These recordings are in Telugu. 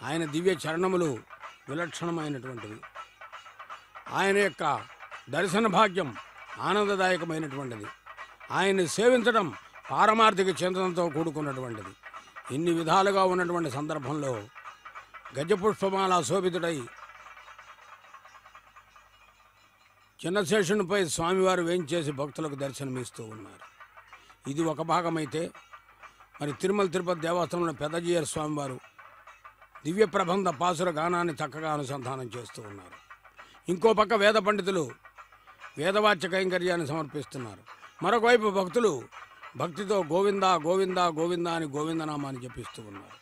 ఆయన దివ్య చరణములు విలక్షణమైనటువంటివి ఆయన యొక్క దర్శన భాగ్యం ఆనందదాయకమైనటువంటిది ఆయన్ని సేవించడం పారమార్థిక చింతనతో కూడుకున్నటువంటిది ఇన్ని విధాలుగా ఉన్నటువంటి సందర్భంలో గజపుష్పమాల శోభితుడై చిన్నశేషునిపై స్వామివారు వేంచేసి భక్తులకు దర్శనమిస్తూ ఉన్నారు ఇది ఒక భాగమైతే మరి తిరుమల తిరుపతి దేవస్థానంలో పెద్దజీయర్ స్వామివారు దివ్య ప్రబంధ పాసుర గానాన్ని చక్కగా అనుసంధానం చేస్తూ ఉన్నారు ఇంకో పక్క వేద పండితులు వేదవాచ్య కైంకర్యాన్ని సమర్పిస్తున్నారు మరొకవైపు భక్తులు భక్తితో గోవింద గోవింద గోవింద అని గోవిందనామాన్ని జపిస్తూ ఉన్నారు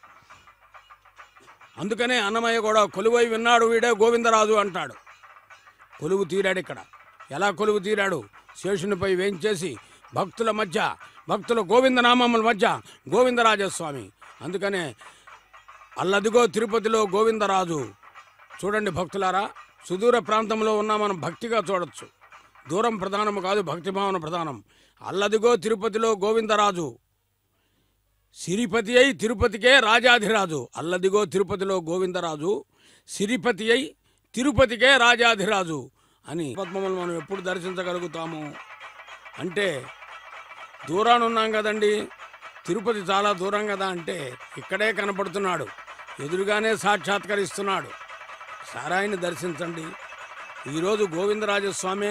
అందుకనే అన్నమయ్య కూడా కొలువై విన్నాడు వీడే గోవిందరాజు అంటాడు కొలువు తీరాడు ఇక్కడ ఎలా కొలువు తీరాడు శేషునిపై వేంచేసి భక్తుల మధ్య భక్తుల గోవిందనామముల మధ్య గోవిందరాజస్వామి అందుకనే అల్లదిగో తిరుపతిలో గోవిందరాజు చూడండి భక్తులారా సుదూర ప్రాంతంలో ఉన్న మనం భక్తిగా చూడొచ్చు దూరం ప్రధానము కాదు భక్తిభావన ప్రధానం అల్లదిగో తిరుపతిలో గోవిందరాజు సిరిపతి అయి తిరుపతికే రాజాధిరాజు అల్లదిగో తిరుపతిలో గోవిందరాజు సిరిపతి అయి తిరుపతికే రాజాధిరాజు అని పద్మములు మనం ఎప్పుడు దర్శించగలుగుతాము అంటే దూరాన ఉన్నాం కదండి తిరుపతి చాలా దూరం కదా అంటే ఇక్కడే కనపడుతున్నాడు ఎదురుగానే సాక్షాత్కరిస్తున్నాడు సారాయిని దర్శించండి ఈరోజు గోవిందరాజస్వామి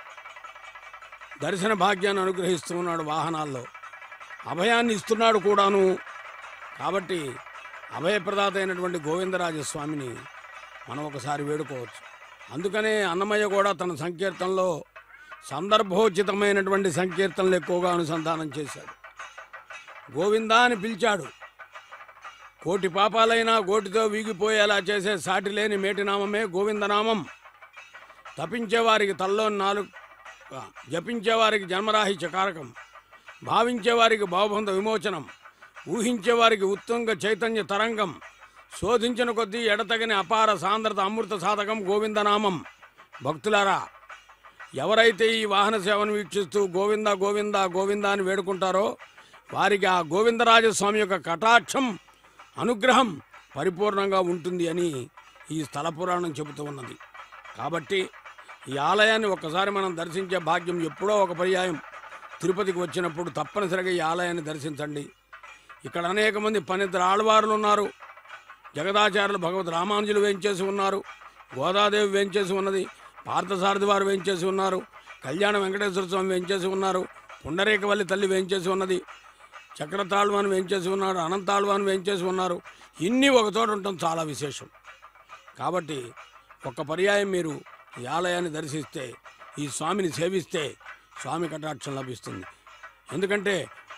దర్శన భాగ్యాన్ని అనుగ్రహిస్తూ ఉన్నాడు వాహనాల్లో అభయాన్ని ఇస్తున్నాడు కూడాను కాబట్టి అభయప్రదాత అయినటువంటి గోవిందరాజస్వామిని మనం ఒకసారి వేడుకోవచ్చు అందుకనే అన్నమయ్య కూడా తన సంకీర్తనలో సందర్భోచితమైనటువంటి సంకీర్తనలు ఎక్కువగా అనుసంధానం చేశాడు గోవిందా అని పిలిచాడు కోటి పాపాలైనా గోటితో వీగిపోయేలా చేసే సాటి లేని మేటినామమే గోవిందనామం తపించేవారికి తల్లో నాలుగు జపించేవారికి జన్మరాహిత్య కారకం భావించేవారికి భావబంధ విమోచనం ఊహించేవారికి ఉత్తుంగ చైతన్య తరంగం శోధించిన కొద్దీ ఎడతగని అపార సాంద్రత అమృత సాధకం గోవిందనామం భక్తులారా ఎవరైతే ఈ వాహన సేవను వీక్షిస్తూ గోవింద గోవింద గోవింద అని వేడుకుంటారో వారికి ఆ గోవిందరాజస్వామి యొక్క కటాక్షం అనుగ్రహం పరిపూర్ణంగా ఉంటుంది అని ఈ స్థల పురాణం చెబుతూ ఉన్నది కాబట్టి ఈ ఆలయాన్ని ఒక్కసారి మనం దర్శించే భాగ్యం ఎప్పుడో ఒక పర్యాయం తిరుపతికి వచ్చినప్పుడు తప్పనిసరిగా ఈ ఆలయాన్ని దర్శించండి ఇక్కడ అనేక మంది పనిద్దరు ఆళ్వారులు ఉన్నారు జగదాచార్యులు భగవద్ రామానుజులు వేంచేసి ఉన్నారు గోదాదేవి వేంచేసి ఉన్నది పార్థసారథి వారు వేంచేసి ఉన్నారు కళ్యాణ వెంకటేశ్వర స్వామి వేంచేసి ఉన్నారు పుండరీకవల్లి తల్లి వేంచేసి ఉన్నది చక్రతాళ్వాన్ వేంచేసి ఉన్నాడు అనంతాళ్వాన్ వేంచేసి ఉన్నారు ఇన్ని ఒక చోట ఉండటం చాలా విశేషం కాబట్టి ఒక్క పర్యాయం మీరు ఈ ఆలయాన్ని దర్శిస్తే ఈ స్వామిని సేవిస్తే స్వామి కటాక్షం లభిస్తుంది ఎందుకంటే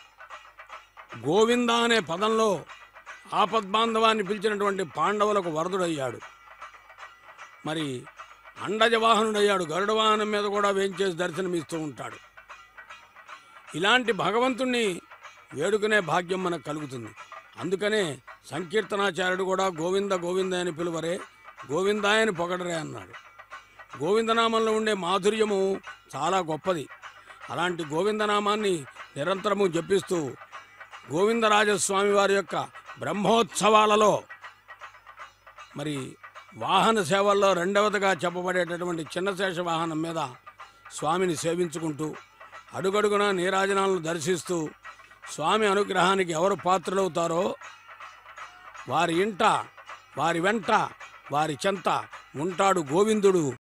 గోవింద అనే పదంలో ఆపద్బాంధవాన్ని పిలిచినటువంటి పాండవులకు వరదుడయ్యాడు మరి అండజ వాహనుడయ్యాడు గరుడ వాహనం మీద కూడా వేంచేసి దర్శనమిస్తూ ఉంటాడు ఇలాంటి భగవంతుణ్ణి వేడుకునే భాగ్యం మనకు కలుగుతుంది అందుకనే సంకీర్తనాచార్యుడు కూడా గోవింద గోవింద అని పిలువరే గోవిందాయని పొగడరే అన్నాడు గోవిందనామంలో ఉండే మాధుర్యము చాలా గొప్పది అలాంటి గోవిందనామాన్ని నిరంతరము జపిస్తూ గోవిందరాజస్వామి వారి యొక్క బ్రహ్మోత్సవాలలో మరి వాహన సేవల్లో రెండవదిగా చెప్పబడేటటువంటి చిన్నశేష వాహనం మీద స్వామిని సేవించుకుంటూ అడుగడుగున నీరాజనాలను దర్శిస్తూ స్వామి అనుగ్రహానికి ఎవరు పాత్రలవుతారో వారి ఇంట వారి వెంట వారి చెంత ఉంటాడు గోవిందుడు